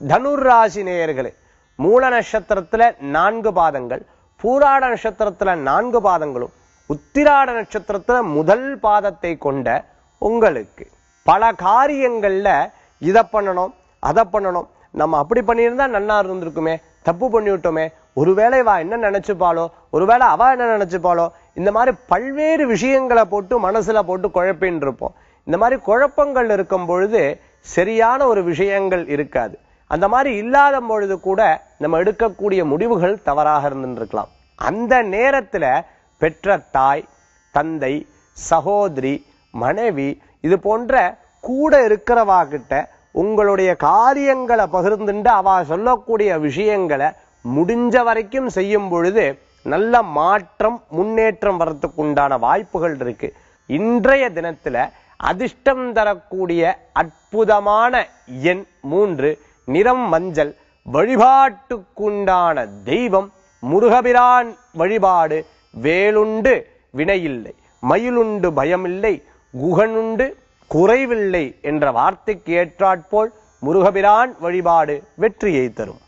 தனுர் ராசி நேயர்களே மூல நட்சத்திரத்துல நான்கு பாதங்கள் பூராட நட்சத்திரத்துல நான்கு பாதங்களும் உத்திராட நட்சத்திரத்துல முதல் பாதத்தை கொண்ட உங்களுக்கு பல காரியங்கள்ல இத பண்ணணும் அதை பண்ணணும் நம்ம அப்படி பண்ணியிருந்தா நன்னா இருந்திருக்குமே தப்பு பண்ணிவிட்டோமே ஒருவேளை வா என்ன நினைச்சுப்பாளோ ஒருவேளை அவ என்ன நினைச்சுப்பாளோ இந்த மாதிரி பல்வேறு விஷயங்களை போட்டு மனசுல போட்டு குழப்பின்னு இருப்போம் இந்த மாதிரி குழப்பங்கள் இருக்கும் பொழுது சரியான ஒரு விஷயங்கள் இருக்காது அந்த மாதிரி இல்லாத பொழுது கூட நம்ம எடுக்கக்கூடிய முடிவுகள் தவறாக இருந்திருக்கலாம் அந்த நேரத்துல பெற்ற தாய் தந்தை சகோதரி மனைவி இது போன்ற கூட இருக்கிறவா கிட்ட உங்களுடைய காரியங்களை பகிர்ந்துண்டு அவ சொல்லக்கூடிய விஷயங்களை முடிஞ்ச வரைக்கும் செய்யும் பொழுது நல்ல மாற்றம் முன்னேற்றம் வரத்துக்கு உண்டான வாய்ப்புகள் இருக்கு இன்றைய தினத்துல அதிர்ஷ்டம் தரக்கூடிய அற்புதமான எண் மூன்று நிறம் மஞ்சள் வழிபாட்டுக்குண்டான தெய்வம் முருகபிரான் வழிபாடு வேலுண்டு வினையில்லை மயிலுண்டு பயமில்லை குகனுண்டு குறைவில்லை என்ற வார்த்தைக்கு ஏற்றாற்போல் முருகபிரான் வழிபாடு வெற்றியை தரும்